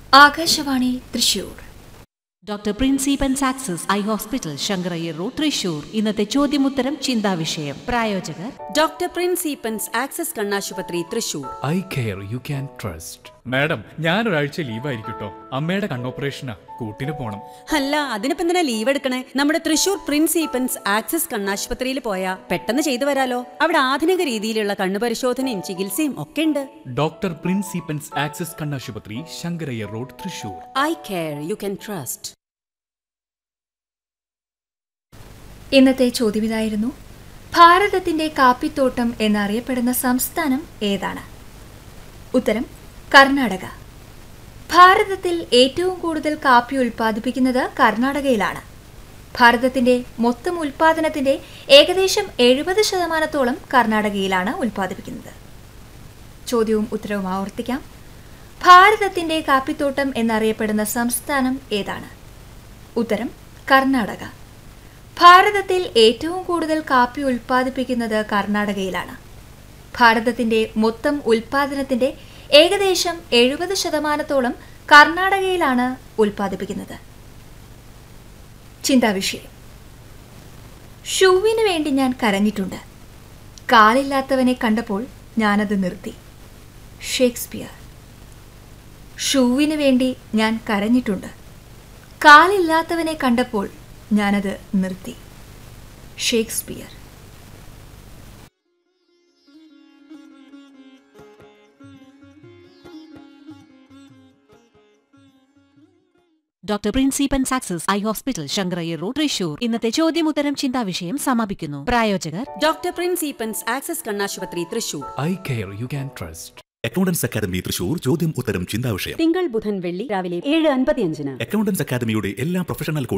Akashvani Thrissur doctor principal's access eye hospital Sankarayyar road Thrissur ഇന്നത്തെ ചോദ്യമുത്തരം ചിന്താവിഷയം പ്രായോജകർ ഡോക്ടർ പ്രിൻസിപ്പൻസ് ആക്സസ് കണ്ണാശുപത്രി Thrissur eye care you can trust madam ഞാൻ ഒരാഴ്ച ലീവായിരിക്കട്ടോ അമ്മയുടെ കണ്ണോപ്പറേഷനാ കൂട്ടിന് പോണം അല്ല അതിനിപ്പോ എന്തിനാ ലീവ് എടുക്കണേ നമ്മുടെ തൃശൂർ പ്രിൻസിപ്പൻസ് ആക്സസ് കണ്ണാശുപത്രിയിൽ പോയാ പെട്ടെന്ന് ചെയ്തു വരാലോ അവിടെ ആധുനിക രീതിയിലുള്ള കണ്ണു പരിശോധനയും ചികിത്സയും ഒക്കെ ഉണ്ട് ഡോക്ടർ പ്രിൻസിപ്പൻസ് ആക്സസ് കണ്ണാശുപത്രി Sankarayyar road Thrissur eye care you can trust ഇന്നത്തെ ചോദ്യമിതായിരുന്നു ഭാരതത്തിന്റെ കാപ്പിത്തോട്ടം എന്നറിയപ്പെടുന്ന സംസ്ഥാനം ഏതാണ് ഉത്തരം കർണാടക ഭാരതത്തിൽ ഏറ്റവും കൂടുതൽ കാപ്പി ഉൽപ്പാദിപ്പിക്കുന്നത് കർണാടകയിലാണ് ഭാരതത്തിന്റെ മൊത്തം ഉൽപ്പാദനത്തിന്റെ ഏകദേശം എഴുപത് ശതമാനത്തോളം കർണാടകയിലാണ് ഉൽപ്പാദിപ്പിക്കുന്നത് ചോദ്യവും ഉത്തരവും ആവർത്തിക്കാം ഭാരതത്തിന്റെ കാപ്പിത്തോട്ടം എന്നറിയപ്പെടുന്ന സംസ്ഥാനം ഏതാണ് ഉത്തരം കർണാടക ഭാരതത്തിൽ ഏറ്റവും കൂടുതൽ കാപ്പി ഉൽപ്പാദിപ്പിക്കുന്നത് കർണാടകയിലാണ് ഭാരതത്തിന്റെ മൊത്തം ഉൽപ്പാദനത്തിന്റെ ഏകദേശം എഴുപത് ശതമാനത്തോളം കർണാടകയിലാണ് ഉൽപ്പാദിപ്പിക്കുന്നത് ചിന്താവിഷയം ഷൂവിന് വേണ്ടി ഞാൻ കരഞ്ഞിട്ടുണ്ട് കാലില്ലാത്തവനെ കണ്ടപ്പോൾ ഞാനത് നിർത്തി ഷേക്സ്പിയർ ഷൂവിന് വേണ്ടി ഞാൻ കരഞ്ഞിട്ടുണ്ട് കാലില്ലാത്തവനെ കണ്ടപ്പോൾ ഞാനത് നിർത്തി Shakespeare doctor principal's access eye hospital Sankarayyar road Thrissur ഇന്നത്തെ ചോദ്യമുത്തരം ചിന്താവിഷയം സമാപിക്കുന്നു പ്രായോജകർ ഡോക്ടർ പ്രിൻസിപ്പൻസ് ആക്സസ് കണ്ണാശുപത്രി Thrissur eye care you can trust accountants academy Thrissur ചോദ്യം ഉത്തരം ചിന്താവിഷയം തിങ്കൾ ബുധൻ വെള്ളി രാവിലെ ഏഴ് അൻപത്തിയഞ്ചിന് അക്കൗണ്ടൻസ് അക്കാദമിയുടെ എല്ലാ പ്രൊഫഷണൽ